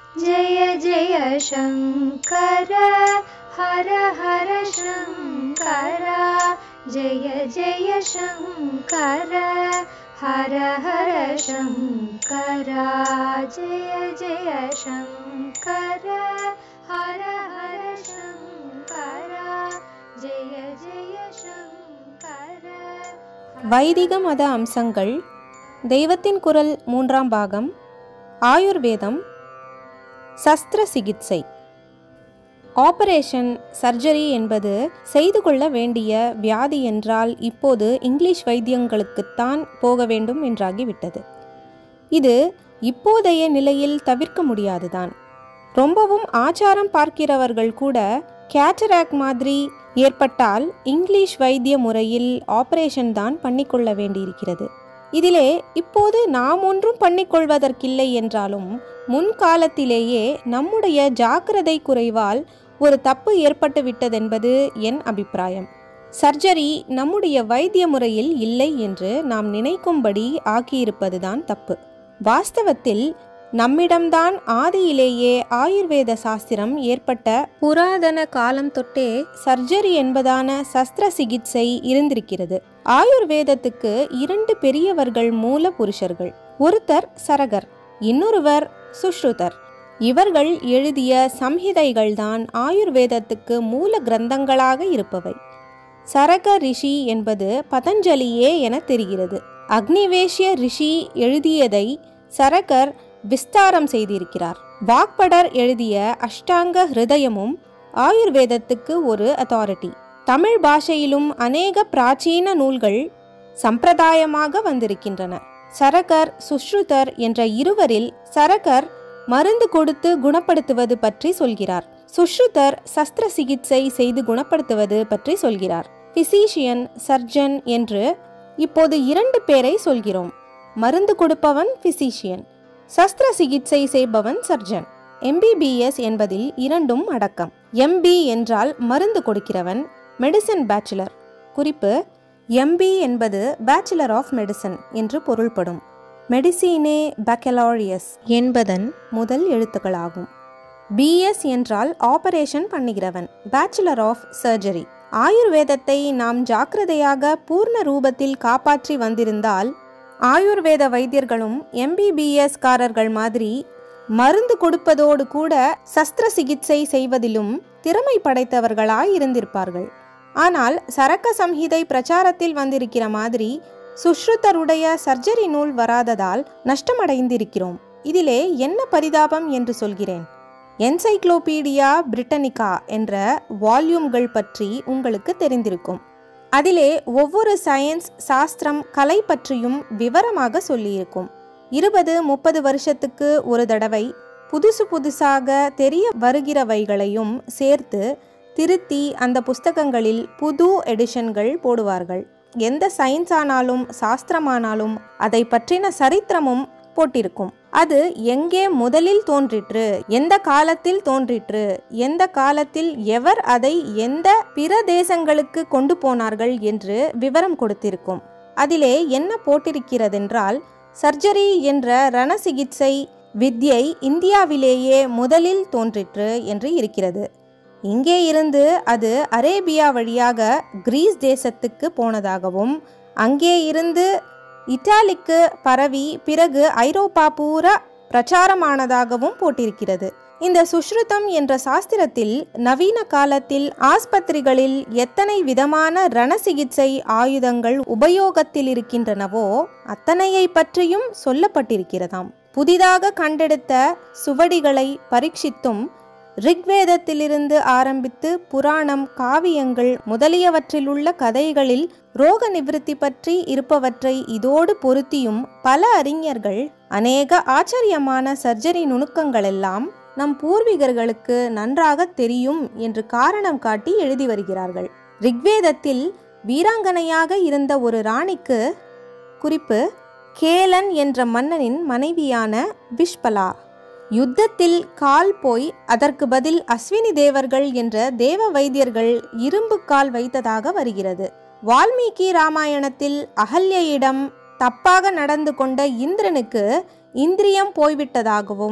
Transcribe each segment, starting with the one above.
जय जय शङ्कर हर हर शङ्कर जय जय शङ्कर हर हर शङ्कर जय जय शङ्कर हर हर शङ्कर जय जय शङ्कर வைதிக மத அம்சங்கள் தெய்வத்தின் குரல் மூன்றாம் பாகம் ஆயுர்வேதம் சஸ்திர சிகிச்சை ஆபரேஷன் சர்ஜரி என்பது செய்து கொள்ள வேண்டிய வியாதி என்றால் இப்போது இங்கிலீஷ் வைத்தியங்களுக்குத்தான் போக வேண்டும் என்றாகிவிட்டது இது இப்போதைய நிலையில் தவிர்க்க முடியாதுதான் ரொம்பவும் ஆச்சாரம் பார்க்கிறவர்கள் கூட கேட்டராக் மாதிரி ஏற்பட்டால் இங்கிலீஷ் வைத்திய முறையில் ஆபரேஷன் தான் பண்ணிக்கொள்ள வேண்டியிருக்கிறது இதிலே இப்போது நாம் ஒன்றும் பண்ணிக்கொள்வதற்கில்லை என்றாலும் முன்காலத்திலேயே நம்முடைய ஜாக்கிரதை குறைவால் ஒரு தப்பு ஏற்பட்டு விட்டதென்பது என் அபிப்பிராயம் சர்ஜரி நம்முடைய வைத்திய முறையில் இல்லை என்று நாம் நினைக்கும்படி ஆக்கியிருப்பதுதான் தப்பு வாஸ்தவத்தில் நம்மிடம்தான் ஆதியிலேயே ஆயுர்வேத சாஸ்திரம் ஏற்பட்ட புராதன காலம் தொட்டே சர்ஜரி என்பதான சஸ்திர சிகிச்சை இருந்திருக்கிறது ஆயுர்வேதத்துக்கு இரண்டு பெரியவர்கள் மூல புருஷர்கள் ஒருத்தர் சரகர் இன்னொருவர் சுஷ்ருதர் இவர்கள் எழுதிய சம்ஹிதைகள்தான் ஆயுர்வேதத்துக்கு மூல கிரந்தங்களாக இருப்பவை சரக ரிஷி என்பது பதஞ்சலியே என தெரிகிறது அக்னிவேஷ்ய ரிஷி எழுதியதை சரகர் விஸ்தாரம் செய்திருக்கிறார் வாக்படர் எழுதிய அஷ்டாங்க ஹிருதயமும் ஆயுர்வேதத்துக்கு ஒரு அத்தாரிட்டி தமிழ் பாஷையிலும் அநேக பிராச்சீன நூல்கள் சம்பிரதாயமாக வந்திருக்கின்றன சரகர் சுஷ்ருதர் என்ற இருவரில் சரகர் மருந்து கொடுத்து குணப்படுத்துவது பற்றி சொல்கிறார் சுஷ்ருதர் சஸ்திர சிகிச்சை செய்து குணப்படுத்துவது பற்றி சொல்கிறார் பிசிஷியன் சர்ஜன் என்று இப்போது இரண்டு பேரை சொல்கிறோம் மருந்து கொடுப்பவன் பிசிஷியன் சஸ்திர சிகிச்சை செய்பவன் சர்ஜன் எம்பிபிஎஸ் என்பதில் இரண்டும் அடக்கம் எம்பி என்றால் மருந்து கொடுக்கிறவன் மெடிசன் பேச்சுலர் குறிப்பு எம்பி என்பது பேச்சுலர் ஆஃப் மெடிசன் என்று பொருள்படும் மெடிசீனே பக்கலாரியஸ் என்பதன் முதல் எழுத்துக்களாகும் பிஎஸ் என்றால் ஆபரேஷன் பண்ணுகிறவன் பேச்சுலர் ஆஃப் சர்ஜரி ஆயுர்வேதத்தை நாம் ஜாக்கிரதையாக பூர்ண ரூபத்தில் காப்பாற்றி வந்திருந்தால் ஆயுர்வேத வைத்தியர்களும் எம்பிபிஎஸ் காரர்கள் மாதிரி மருந்து கொடுப்பதோடு கூட சஸ்திர சிகிச்சை செய்வதிலும் திறமை படைத்தவர்களாய் இருந்திருப்பார்கள் ஆனால் சரக்க சம்ஹிதை பிரச்சாரத்தில் வந்திருக்கிற மாதிரி சுஷ்ருத்தருடைய சர்ஜரி நூல் வராததால் நஷ்டமடைந்திருக்கிறோம் இதிலே என்ன பரிதாபம் என்று சொல்கிறேன் என்சைக்ளோபீடியா பிரிட்டனிகா என்ற வால்யூம்கள் பற்றி உங்களுக்கு தெரிந்திருக்கும் அதிலே ஒவ்வொரு சயின்ஸ் சாஸ்திரம் கலை பற்றியும் விவரமாக சொல்லியிருக்கும் இருபது முப்பது வருஷத்துக்கு ஒரு தடவை புதுசு புதுசாக தெரிய வருகிறவைகளையும் சேர்த்து திருத்தி அந்த புஸ்தகங்களில் புது எடிஷன்கள் போடுவார்கள் எந்த சயின்ஸ் ஆனாலும் சாஸ்திரமானாலும் அதை பற்றின சரித்திரமும் போட்டிருக்கும் அது எங்கே முதலில் தோன்றிற்று எந்த காலத்தில் தோன்றிற்று எந்த காலத்தில் எவர் அதை எந்த பிற தேசங்களுக்கு கொண்டு போனார்கள் என்று விவரம் கொடுத்திருக்கும் அதிலே என்ன போட்டிருக்கிறதென்றால் சர்ஜரி என்ற ரண சிகிச்சை வித்யை இந்தியாவிலேயே முதலில் தோன்றிற்று என்று இருக்கிறது இங்கே இருந்து அது அரேபியா வழியாக கிரீஸ் தேசத்துக்கு போனதாகவும் அங்கே இருந்து இத்தாலிக்கு பரவி பிறகு ஐரோப்பா பூரா பிரச்சாரமானதாகவும் போட்டிருக்கிறது இந்த சுஷ்ருதம் என்ற சாஸ்திரத்தில் நவீன காலத்தில் ஆஸ்பத்திரிகளில் எத்தனை விதமான ரண சிகிச்சை ஆயுதங்கள் உபயோகத்தில் இருக்கின்றனவோ அத்தனையை பற்றியும் சொல்லப்பட்டிருக்கிறதாம் புதிதாக கண்டெடுத்த சுவடிகளை பரீட்சித்தும் ரிக்வேதத்திலிருந்து ஆரம்பித்து புராணம் காவியங்கள் முதலியவற்றிலுள்ள கதைகளில் ரோக நிவிருத்தி பற்றி இருப்பவற்றை இதோடு பொருத்தியும் பல அறிஞர்கள் அநேக ஆச்சரியமான சர்ஜரி நுணுக்கங்களெல்லாம் நம் பூர்வீகர்களுக்கு நன்றாக தெரியும் என்று காரணம் காட்டி எழுதி வருகிறார்கள் ரிக்வேதத்தில் வீராங்கனையாக இருந்த ஒரு ராணிக்கு குறிப்பு கேலன் என்ற மன்னனின் மனைவியான விஷ்பலா யுத்தத்தில் கால் போய் அதற்கு பதில் அஸ்வினி தேவர்கள் என்ற தேவ வைத்தியர்கள் இரும்பு கால் வைத்ததாக வருகிறது வால்மீகி ராமாயணத்தில் அகல்யிடம் தப்பாக நடந்து கொண்ட இந்திரனுக்கு இந்திரியம் போய்விட்டதாகவும்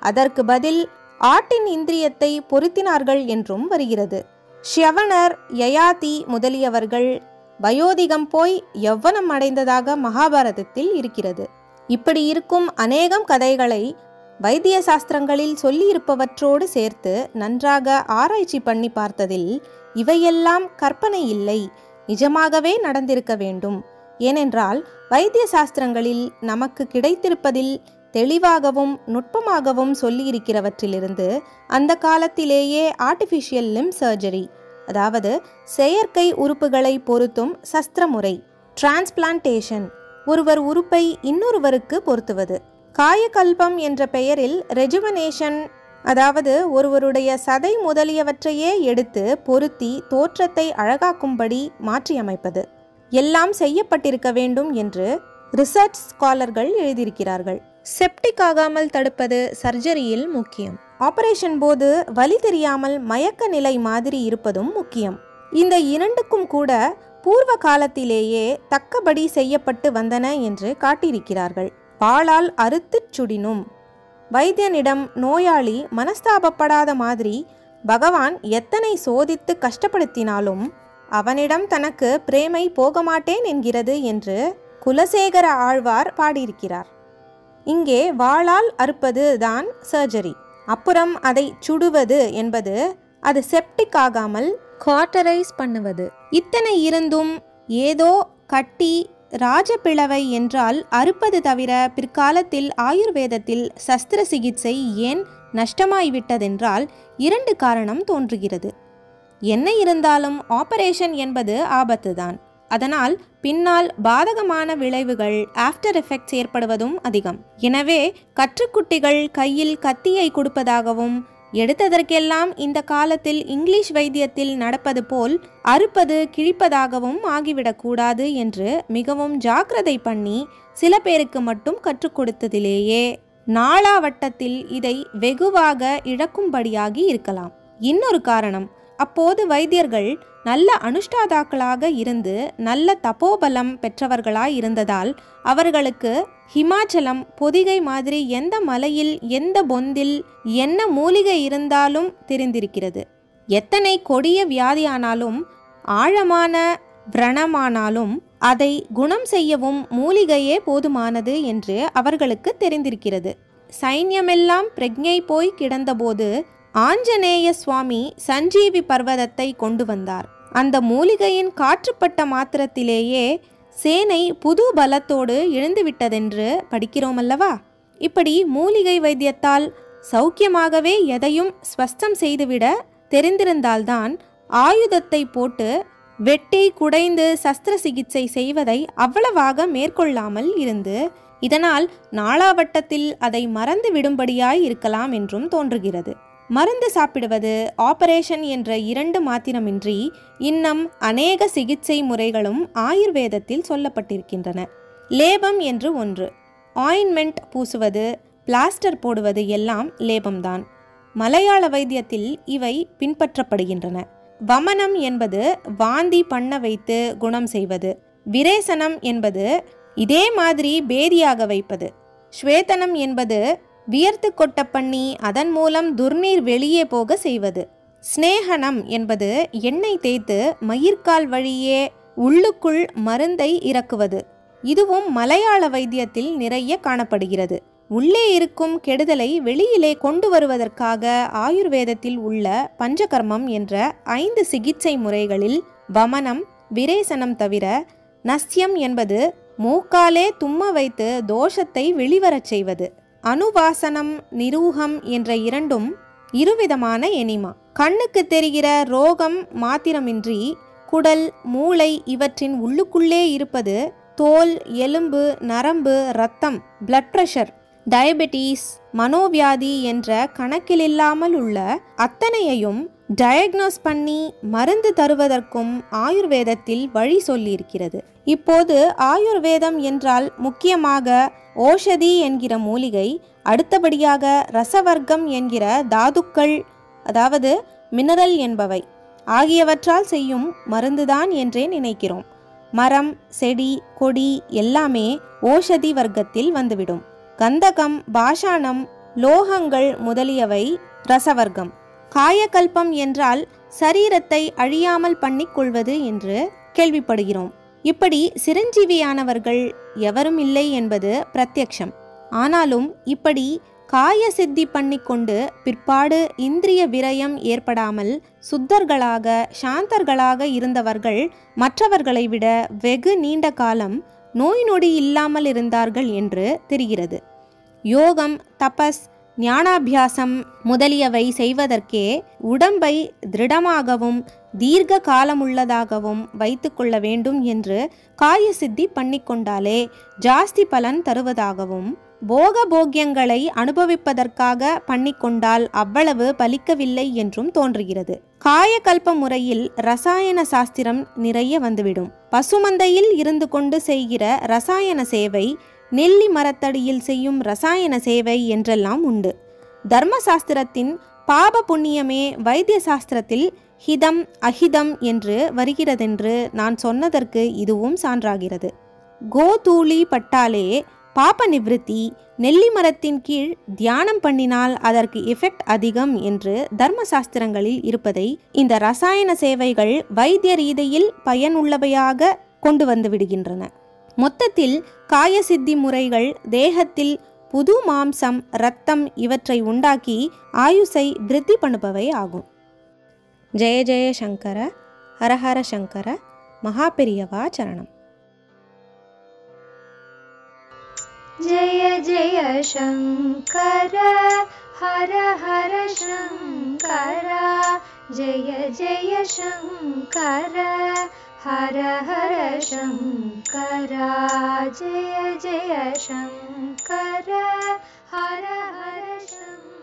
அதற்கு பதில் ஆட்டின் இந்திரியத்தை பொருத்தினார்கள் என்றும் வருகிறது ஷ்யவணர் யயாதி முதலியவர்கள் வயோதிகம் போய் யவ்வனம் அடைந்ததாக மகாபாரதத்தில் இருக்கிறது இப்படி இருக்கும் அநேகம் கதைகளை வைத்திய சாஸ்திரங்களில் சொல்லியிருப்பவற்றோடு சேர்த்து நன்றாக ஆராய்ச்சி பண்ணி பார்த்ததில் இவையெல்லாம் கற்பனை இல்லை நிஜமாகவே நடந்திருக்க வேண்டும் ஏனென்றால் வைத்திய சாஸ்திரங்களில் நமக்கு கிடைத்திருப்பதில் தெளிவாகவும் நுட்பமாகவும் சொல்லியிருக்கிறவற்றிலிருந்து அந்த காலத்திலேயே ஆர்டிஃபிஷியல் லிம் சர்ஜரி அதாவது செயற்கை உறுப்புகளை பொருத்தும் சஸ்திரமுறை டிரான்ஸ்பிளான்டேஷன் ஒருவர் உறுப்பை இன்னொருவருக்கு பொருத்துவது காயகல்பம் என்ற பெயரில் ரெஜுவனேஷன் அதாவது ஒருவருடைய சதை முதலியவற்றையே எடுத்து பொருத்தி தோற்றத்தை அழகாக்கும்படி மாற்றியமைப்பது எல்லாம் செய்யப்பட்டிருக்க வேண்டும் என்று ரிசர்ச் ஸ்காலர்கள் எழுதியிருக்கிறார்கள் செப்டிக் ஆகாமல் தடுப்பது சர்ஜரியில் முக்கியம் ஆபரேஷன் போது வலி தெரியாமல் மயக்க நிலை மாதிரி இருப்பதும் முக்கியம் இந்த இரண்டுக்கும் கூட பூர்வ காலத்திலேயே தக்கபடி செய்யப்பட்டு வந்தன என்று காட்டியிருக்கிறார்கள் பாலால் அறுத்துச் சுடினும் வைத்தியனிடம் நோயாளி மனஸ்தாபப்படாத மாதிரி பகவான் எத்தனை சோதித்து கஷ்டப்படுத்தினாலும் அவனிடம் தனக்கு பிரேமை போக மாட்டேன் என்கிறது என்று குலசேகர ஆழ்வார் பாடியிருக்கிறார் இங்கே வாளால் அறுப்பது தான் சர்ஜரி அப்புறம் அதை சுடுவது என்பது அது செப்டிக் ஆகாமல் காட்டரைஸ் பண்ணுவது இத்தனை இருந்தும் ஏதோ கட்டி ராஜபிளவை என்றால் அறுப்பது தவிர பிற்காலத்தில் ஆயுர்வேதத்தில் சஸ்திர சிகிச்சை ஏன் நஷ்டமாய்விட்டதென்றால் இரண்டு காரணம் தோன்றுகிறது என்ன இருந்தாலும் ஆபரேஷன் என்பது ஆபத்துதான் அதனால் பின்னால் பாதகமான விளைவுகள் ஆஃப்டர் எஃபெக்ட்ஸ் ஏற்படுவதும் அதிகம் எனவே கற்றுக்குட்டிகள் கையில் கத்தியை கொடுப்பதாகவும் எடுத்ததற்கெல்லாம் இந்த காலத்தில் இங்கிலீஷ் வைத்தியத்தில் நடப்பது போல் அறுப்பது கிழிப்பதாகவும் ஆகிவிடக்கூடாது என்று மிகவும் ஜாக்கிரதை பண்ணி சில பேருக்கு மட்டும் கற்றுக் கொடுத்ததிலேயே நாளாவட்டத்தில் இதை வெகுவாக இழக்கும்படியாகி இருக்கலாம் இன்னொரு காரணம் அப்போது வைத்தியர்கள் நல்ல அனுஷ்டாதாக்களாக இருந்து நல்ல தபோபலம் பெற்றவர்களாய் இருந்ததால் அவர்களுக்கு ஹிமாச்சலம் பொதிகை மாதிரி எந்த மலையில் எந்த பொந்தில் என்ன மூலிகை இருந்தாலும் தெரிந்திருக்கிறது எத்தனை கொடிய வியாதியானாலும் ஆழமான விரணமானாலும் அதை குணம் செய்யவும் மூலிகையே போதுமானது என்று அவர்களுக்கு தெரிந்திருக்கிறது சைன்யமெல்லாம் பிரக்ஞை போய் கிடந்தபோது ஆஞ்சநேய சுவாமி சஞ்சீவி பர்வதத்தை கொண்டு வந்தார் அந்த மூலிகையின் காற்றுப்பட்ட மாத்திரத்திலேயே சேனை புது பலத்தோடு எழுந்துவிட்டதென்று படிக்கிறோம் அல்லவா இப்படி மூலிகை வைத்தியத்தால் சௌக்கியமாகவே எதையும் ஸ்வஸ்தம் செய்துவிட தெரிந்திருந்தால்தான் ஆயுதத்தை போட்டு வெட்டி குடைந்து சஸ்திர சிகிச்சை செய்வதை அவ்வளவாக மேற்கொள்ளாமல் இருந்து இதனால் நாளாவட்டத்தில் அதை மறந்து விடும்படியாய் இருக்கலாம் என்றும் தோன்றுகிறது மருந்து சாப்பிடுவது ஆபரேஷன் என்ற இரண்டு மாத்திரமின்றி இன்னும் அநேக சிகிச்சை முறைகளும் ஆயுர்வேதத்தில் சொல்லப்பட்டிருக்கின்றன லேபம் என்று ஒன்று ஆயின்மெண்ட் பூசுவது பிளாஸ்டர் போடுவது எல்லாம் லேபம்தான் மலையாள வைத்தியத்தில் இவை பின்பற்றப்படுகின்றன வமனம் என்பது வாந்தி பண்ண வைத்து குணம் செய்வது விரேசனம் என்பது இதே மாதிரி பேதியாக வைப்பது ஸ்வேதனம் என்பது வியர்த்து கொட்ட பண்ணி அதன் மூலம் துர்நீர் வெளியே போக செய்வது ஸ்நேகனம் என்பது எண்ணெய் தேய்த்து மயிர்கால் வழியே உள்ளுக்குள் மருந்தை இறக்குவது இதுவும் மலையாள வைத்தியத்தில் நிறைய காணப்படுகிறது உள்ளே இருக்கும் கெடுதலை வெளியிலே கொண்டு வருவதற்காக ஆயுர்வேதத்தில் உள்ள பஞ்சகர்மம் என்ற ஐந்து சிகிச்சை முறைகளில் வமனம் விரேசனம் தவிர நஸ்யம் என்பது மூக்காலே தும்ம வைத்து தோஷத்தை வெளிவரச் செய்வது அனுவாசனம் நிரூகம் என்ற இரண்டும் இருவிதமான எனிமா கண்ணுக்கு தெரிகிற ரோகம் மாத்திரமின்றி குடல் மூளை இவற்றின் உள்ளுக்குள்ளே இருப்பது தோல் எலும்பு நரம்பு இரத்தம் பிளட் பிரஷர் டயபெட்டீஸ் மனோவியாதி என்ற கணக்கிலில்லாமல் உள்ள அத்தனையையும் டயக்னோஸ் பண்ணி மருந்து தருவதற்கும் ஆயுர்வேதத்தில் வழி சொல்லியிருக்கிறது இப்போது ஆயுர்வேதம் என்றால் முக்கியமாக ஓஷதி என்கிற மூலிகை அடுத்தபடியாக ரசவர்க்கம் என்கிற தாதுக்கள் அதாவது மினரல் என்பவை ஆகியவற்றால் செய்யும் மருந்துதான் என்றே நினைக்கிறோம் மரம் செடி கொடி எல்லாமே ஓஷதி வர்க்கத்தில் வந்துவிடும் கந்தகம் பாஷாணம் லோகங்கள் முதலியவை ரசவர்க்கம் காயகல்பம் என்றால் சரீரத்தை அழியாமல் பண்ணிக் கொள்வது என்று கேள்விப்படுகிறோம் இப்படி சிரஞ்சீவியானவர்கள் எவரும் இல்லை என்பது பிரத்யக்ஷம் ஆனாலும் இப்படி காய சித்தி பண்ணிக்கொண்டு பிற்பாடு இந்திரிய விரயம் ஏற்படாமல் சுத்தர்களாக சாந்தர்களாக இருந்தவர்கள் மற்றவர்களை விட வெகு நீண்ட காலம் நோய் நொடி இல்லாமல் இருந்தார்கள் என்று தெரிகிறது யோகம் தபஸ் ஞானாபியாசம் முதலியவை செய்வதற்கே உடம்பை திருடமாகவும் தீர்க்க காலமுள்ளதாகவும் வைத்துக்கொள்ள வேண்டும் என்று காய சித்தி பண்ணிக்கொண்டாலே ஜாஸ்தி பலன் தருவதாகவும் போக போக்கியங்களை அனுபவிப்பதற்காக பண்ணிக்கொண்டால் அவ்வளவு பலிக்கவில்லை என்றும் தோன்றுகிறது காயகல்ப முறையில் ரசாயன சாஸ்திரம் நிறைய வந்துவிடும் பசுமந்தையில் இருந்து கொண்டு செய்கிற ரசாயன சேவை நெல்லி மரத்தடியில் செய்யும் ரசாயன சேவை என்றெல்லாம் உண்டு தர்மசாஸ்திரத்தின் பாப புண்ணியமே வைத்திய சாஸ்திரத்தில் ஹிதம் அஹிதம் என்று வருகிறதென்று நான் சொன்னதற்கு இதுவும் சான்றாகிறது கோதூளி பட்டாலே பாப நிவிருத்தி நெல்லி மரத்தின் கீழ் தியானம் பண்ணினால் அதற்கு எஃபெக்ட் அதிகம் என்று தர்மசாஸ்திரங்களில் இருப்பதை இந்த ரசாயன சேவைகள் வைத்திய ரீதியில் பயனுள்ளவையாக கொண்டு வந்து விடுகின்றன மொத்தத்தில் காய சித்தி முறைகள் தேகத்தில் புது மாம்சம் இரத்தம் இவற்றை உண்டாக்கி ஆயுசை விருத்தி பண்ணுபவை ஆகும் ஜெய ஜெய சங்கர ஹரஹர சங்கர மகாபெரியவா சரணம் जय जय शङ्कर हर हर शङ्कर जय जय शङ्कर हर हर शङ्कर जय जय शङ्कर हर हर शङ्कर